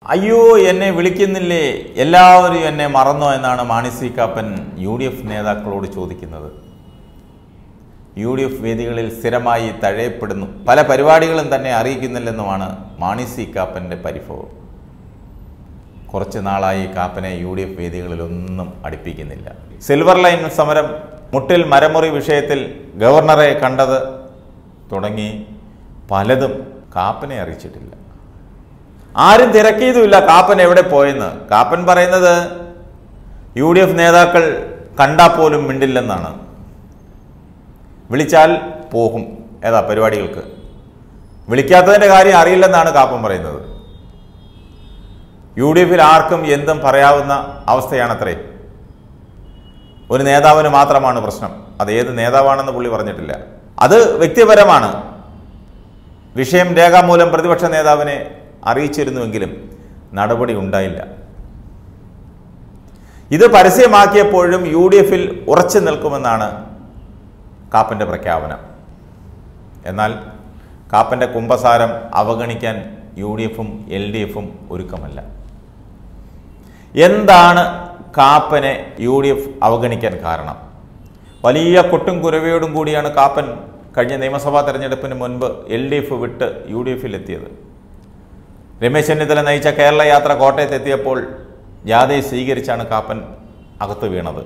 അയ്യോ എന്നെ വിളിക്കുന്നില്ലേ എല്ലാവരും എന്നെ മറന്നോ എന്നാണ് Mani C Kappan U D F നേതാക്കളോട് ചോദിക്കുന്നത് യു ഡി എഫ് വേദികളിൽ സ്ഥിരമായി തഴയപ്പെടുന്നു പല പരിപാടികളും തന്നെ അറിയിക്കുന്നില്ലെന്നുമാണ് മാണി സി കാപ്പൻ്റെ പരിഭവം കുറച്ച് നാളായി കാപ്പനെ യു ഡി എഫ് വേദികളിലൊന്നും അടുപ്പിക്കുന്നില്ല സിൽവർ ലൈൻ സമരം മുട്ടിൽ മരമുറി വിഷയത്തിൽ ഗവർണറെ കണ്ടത് തുടങ്ങി പലതും കാപ്പനെ അറിയിച്ചിട്ടില്ല ആരും തിരക്കിയതുമില്ല കാപ്പൻ എവിടെ പോയെന്ന് കാപ്പൻ പറയുന്നത് യു ഡി എഫ് നേതാക്കൾ കണ്ടാൽ പോലും മിണ്ടില്ലെന്നാണ് വിളിച്ചാൽ പോകും ഏതാ പരിപാടികൾക്ക് വിളിക്കാത്തതിൻ്റെ കാര്യം അറിയില്ലെന്നാണ് കാപ്പൻ പറയുന്നത് യു ഡി എഫിൽ ആർക്കും എന്തും പറയാവുന്ന അവസ്ഥയാണത്രേ ഒരു നേതാവിന് മാത്രമാണ് പ്രശ്നം അത് ഏത് നേതാവാണെന്ന് പുള്ളി പറഞ്ഞിട്ടില്ല അത് വ്യക്തിപരമാണ് വിഷയം രേഖാമൂലം പ്രതിപക്ഷ നേതാവിനെ അറിയിച്ചിരുന്നുവെങ്കിലും നടപടി ഉണ്ടായില്ല ഇത് പരസ്യമാക്കിയപ്പോഴും യു ഡി എഫിൽ ഉറച്ചു നിൽക്കുമെന്നാണ് കാപ്പൻ്റെ പ്രഖ്യാപനം എന്നാൽ കാപ്പൻ്റെ കുംഭസാരം അവഗണിക്കാൻ യു ഡി എഫും എൽ ഡി എഫും ഒരുക്കമല്ല എന്താണ് കാപ്പനെ യു ഡി എഫ് അവഗണിക്കാൻ കാരണം വലിയ കൊട്ടും കുരവയോടും കൂടിയാണ് കാപ്പൻ കഴിഞ്ഞ നിയമസഭാ തെരഞ്ഞെടുപ്പിന് മുൻപ് എൽ ഡി എഫ് വിട്ട് യു ഡി എഫിൽ എത്തിയത് രമേശ് ചെന്നിത്തല നയിച്ച കേരള യാത്ര കോട്ടയത്ത് എത്തിയപ്പോൾ ജാഥയെ സ്വീകരിച്ചാണ് കാപ്പൻ അകത്ത് വീണത്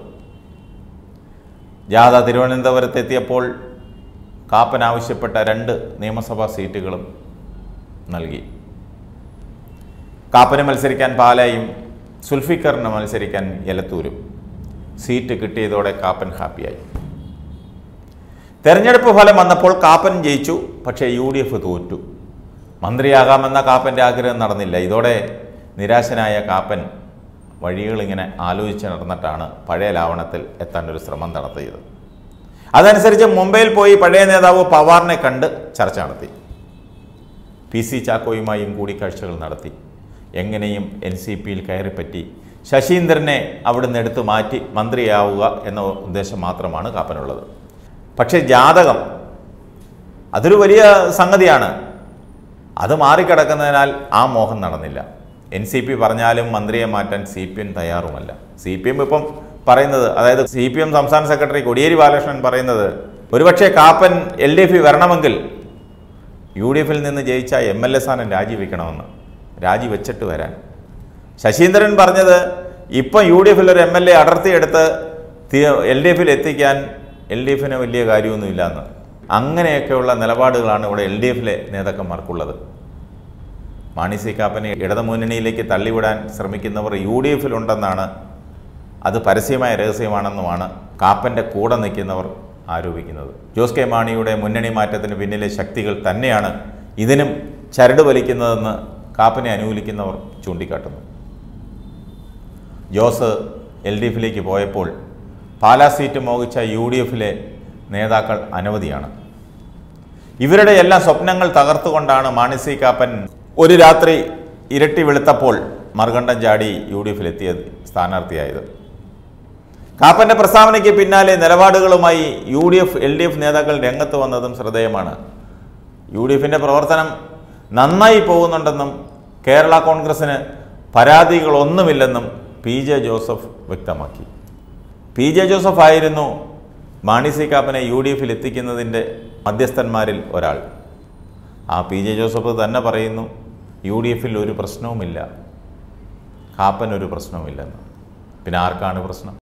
ജാഥ തിരുവനന്തപുരത്ത് എത്തിയപ്പോൾ കാപ്പൻ ആവശ്യപ്പെട്ട രണ്ട് നിയമസഭാ സീറ്റുകളും നൽകി കാപ്പന് മത്സരിക്കാൻ പാലായും സുൽഫിക്കറിന് മത്സരിക്കാൻ എലത്തൂരും സീറ്റ് കിട്ടിയതോടെ കാപ്പൻ ഹാപ്പിയായി തെരഞ്ഞെടുപ്പ് ഫലം വന്നപ്പോൾ കാപ്പൻ ജയിച്ചു പക്ഷേ യു ഡി എഫ് തോറ്റു മന്ത്രിയാകാമെന്ന കാപ്പൻ്റെ ആഗ്രഹം നടന്നില്ല ഇതോടെ നിരാശനായ കാപ്പൻ വഴികളിങ്ങനെ ആലോചിച്ച് നടന്നിട്ടാണ് പഴയ ലാവണത്തിൽ എത്താൻ ഒരു ശ്രമം നടത്തിയത് അതനുസരിച്ച് മുംബൈയിൽ പോയി പഴയ നേതാവ് പവാറിനെ കണ്ട് ചർച്ച നടത്തി പി സി ചാക്കോയുമായും കൂടിക്കാഴ്ചകൾ നടത്തി എങ്ങനെയും എൻ സി പിയിൽ കയറിപ്പറ്റി ശശീന്ദ്രനെ അവിടുന്ന് എടുത്തു മാറ്റി മന്ത്രിയാവുക എന്ന ഉദ്ദേശം മാത്രമാണ് കാപ്പനുള്ളത് പക്ഷേ ജാതകം അതൊരു വലിയ സംഗതിയാണ് അത് മാറിക്കിടക്കുന്നതിനാൽ ആ മോഹം നടന്നില്ല എൻ സി പി പറഞ്ഞാലും മന്ത്രിയെ മാറ്റാൻ സി പി എം തയ്യാറുമല്ല സി പി എം ഇപ്പം പറയുന്നത് അതായത് സി പി എം സംസ്ഥാന സെക്രട്ടറി കോടിയേരി ബാലകൃഷ്ണൻ പറയുന്നത് ഒരുപക്ഷെ കാപ്പൻ എൽ ഡി എഫിൽ വരണമെങ്കിൽ യു ഡി എഫിൽ നിന്ന് ജയിച്ച എം എൽ എ സ്ഥാനം രാജിവെക്കണമെന്ന് രാജിവെച്ചിട്ട് വരാൻ ശശീന്ദ്രൻ പറഞ്ഞത് ഇപ്പം യു ഡി എഫിൽ ഒരു എം എൽ എ അടർത്തിയെടുത്ത് എൽ ഡി എഫിൽ എത്തിക്കാൻ എൽ ഡി എഫിന് വലിയ കാര്യമൊന്നുമില്ല എന്ന് അങ്ങനെയൊക്കെയുള്ള നിലപാടുകളാണ് ഇവിടെ എൽ ഡി എഫിലെ നേതാക്കന്മാർക്കുള്ളത് മാണി സി കാപ്പനെ ഇടതുമുന്നണിയിലേക്ക് തള്ളിവിടാൻ ശ്രമിക്കുന്നവർ യു ഡി എഫിലുണ്ടെന്നാണ് അത് പരസ്യമായ രഹസ്യമാണെന്നുമാണ് കാപ്പൻ്റെ കൂടെ നിൽക്കുന്നവർ ആരോപിക്കുന്നത് ജോസ് കെ മാണിയുടെ മുന്നണി മാറ്റത്തിന് പിന്നിലെ ശക്തികൾ തന്നെയാണ് ഇതിനും ചരട് വലിക്കുന്നതെന്ന് കാപ്പനെ അനുകൂലിക്കുന്നവർ ചൂണ്ടിക്കാട്ടുന്നു ജോസ് എൽ ഡി എഫിലേക്ക് പോയപ്പോൾ പാലാ സീറ്റ് മോഹിച്ച യു ഡി എഫിലെ നേതാക്കൾ അനവധിയാണ് ഇവരുടെ എല്ലാ സ്വപ്നങ്ങൾ തകർത്തുകൊണ്ടാണ് മാണി സി കാപ്പൻ ഒരു രാത്രി ഇരട്ടി വെളുത്തപ്പോൾ മറുകണ്ഠം ചാടി യു ഡി എഫിലെത്തിയത് സ്ഥാനാർത്ഥിയായത് കാപ്പന്റെ പ്രസ്താവനയ്ക്ക് പിന്നാലെ നിലപാടുകളുമായി U D F L D F നേതാക്കൾ രംഗത്ത് വന്നതും ശ്രദ്ധേയമാണ് യു ഡി എഫിൻ്റെ പ്രവർത്തനം നന്നായി പോകുന്നുണ്ടെന്നും കേരള കോൺഗ്രസിന് പരാതികളൊന്നുമില്ലെന്നും പി ജെ ജോസഫ് വ്യക്തമാക്കി പി ജെ ജോസഫ് ആയിരുന്നു മാണി സി കാപ്പനെ യു ഡി എഫിൽ എത്തിക്കുന്നതിൻ്റെ മധ്യസ്ഥന്മാരിൽ ഒരാൾ ആ പി ജെ ജോസഫ് തന്നെ പറയുന്നു യു ഡി എഫിൽ ഒരു പ്രശ്നവുമില്ല കാപ്പൻ ഒരു പ്രശ്നവുമില്ലെന്ന് പിന്നെ ആർക്കാണ് പ്രശ്നം